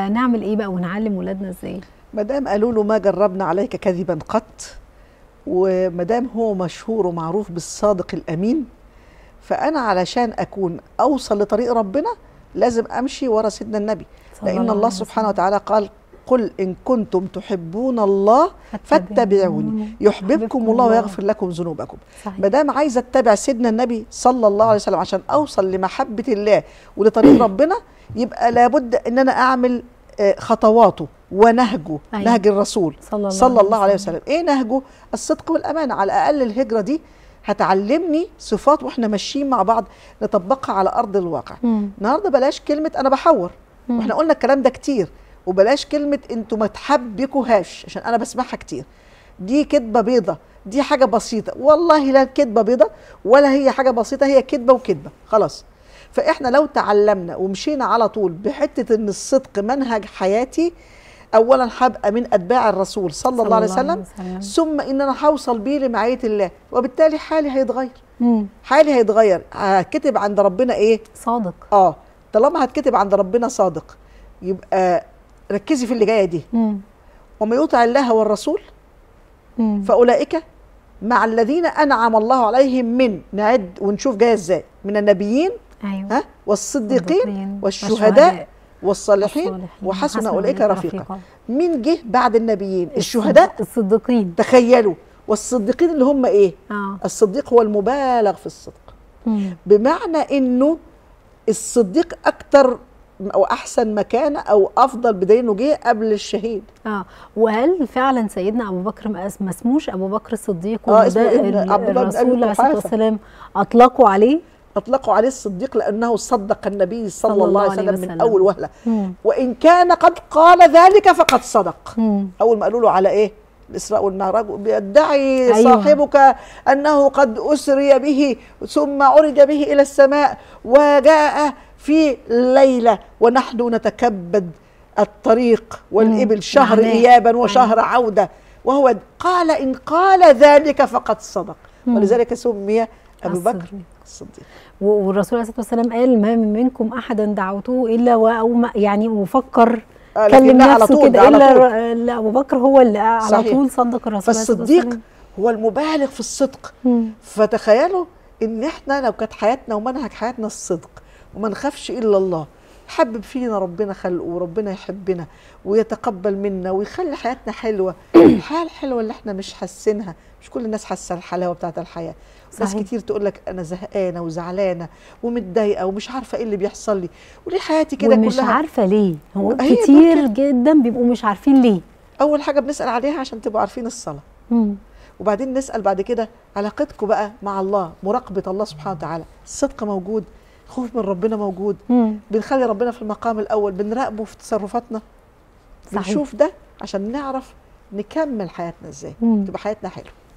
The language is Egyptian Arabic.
فنعمل ايه بقى ونعلم ولادنا ازاي ما دام قالوا له ما جربنا عليك كذبا قط وما دام هو مشهور ومعروف بالصادق الامين فانا علشان اكون اوصل لطريق ربنا لازم امشي ورا سيدنا النبي صلى لان الله الله عليه سبحانه وسلم. وتعالى قال قل ان كنتم تحبون الله فاتبعوني يحببكم الله ويغفر لكم ذنوبكم صحيح. ما دام عايزه اتبع سيدنا النبي صلى الله عليه وسلم عشان اوصل لمحبه الله ولطريق ربنا يبقى لابد ان انا اعمل آه، خطواته ونهجه أيوة. نهج الرسول صلى الله صلى عليه الله عليه وسلم. وسلم ايه نهجه الصدق والامانه على الاقل الهجره دي هتعلمني صفات واحنا ماشيين مع بعض نطبقها على ارض الواقع مم. النهارده بلاش كلمه انا بحور مم. واحنا قلنا الكلام ده كتير وبلاش كلمه انتوا ما تحبكوهاش عشان انا بسمعها كتير دي كدبه بيضه دي حاجه بسيطه والله لا كدبه بيضه ولا هي حاجه بسيطه هي كدبه وكدبه خلاص فاحنا لو تعلمنا ومشينا على طول بحته ان الصدق منهج حياتي اولا هبقى من اتباع الرسول صلى, الله عليه وسلم ثم ان انا هوصل بيه لمعيه الله وبالتالي حالي هيتغير مم. حالي هيتغير هكتب عند ربنا ايه صادق اه طالما هتكتب عند ربنا صادق يبقى ركزي في اللي جايه دي مم. ومن يطع الله والرسول مم. فاولئك مع الذين انعم الله عليهم من نعد ونشوف جايه ازاي من النبيين ايوه ها والصديقين الصديقين والشهداء والصالحين والصالحين. وحسن حسن اولئك أولئك رفيقا رفيقا. مين جه بعد النبيين الصد- الشهداء الصديقين تخيلوا والصديقين اللي هم ايه اه الصديق هو المبالغ في الصدق مم. بمعنى انه الصديق اكتر او احسن مكانه او افضل بدليل انه جه قبل الشهيد اه وهل فعلا سيدنا ابو بكر ما اس- ما اسموش ابو بكر الصديق آه، وده اسمه ابن ال- عبد الله بن أبي الرسول عليه الصلاه قحافة. والسلام اطلقوا عليه اطلقوا عليه الصديق لانه صدق النبي صلى, صلى الله عليه الله عليه وسلم من وسلم. اول وهله مم. وان كان قد قال ذلك فقد صدق مم. اول ما قالوا له على ايه الاسراء والمعراج بيدعي أيوة. أيوة. صاحبك انه قد اسري به ثم عرج به الى السماء وجاء في ليله ونحن نتكبد الطريق والابل شهر معناه. ايابا وشهر عوده وهو قال ان قال ذلك فقد صدق مم. ولذلك سمي ابو بكر الصديق. الصديق و- والرسول عليه الصلاه والسلام قال ما منكم احدا دعوته الا و أو ما يعني وفكر آه، لكن كلم لا على نفسه طول، كده ده على الا طول. ر- إلا ابو بكر هو اللي على صحيح. طول صدق الرسول عليه الصلاة فالصديق والسلام. هو المبالغ في الصدق مم. فتخيلوا ان احنا لو كانت حياتنا ومنهج حياتنا الصدق وما نخافش الا الله حبب فينا ربنا خلقه وربنا يحبنا ويتقبل منا ويخلي حياتنا حلوه الحياه الحلوه اللي احنا مش حاسينها مش كل الناس حاسه الحلاوه بتاعت الحياه ناس صحيح. كتير تقول لك انا زهقانه وزعلانه ومتضايقه ومش عارفه ايه اللي بيحصل لي وليه حياتي كده ومش كلها عارفه ليه هو هي كتير جدا بيبقوا مش عارفين ليه اول حاجه بنسال عليها عشان تبقوا عارفين الصلاه مم. وبعدين نسال بعد كده علاقتكم بقى مع الله مراقبه الله سبحانه وتعالى الصدق موجود خوف من ربنا موجود مم. بنخلي ربنا في المقام الاول بنراقبه في تصرفاتنا صحيح. بنشوف ده عشان نعرف نكمل حياتنا ازاي مم. تبقى حياتنا حلوه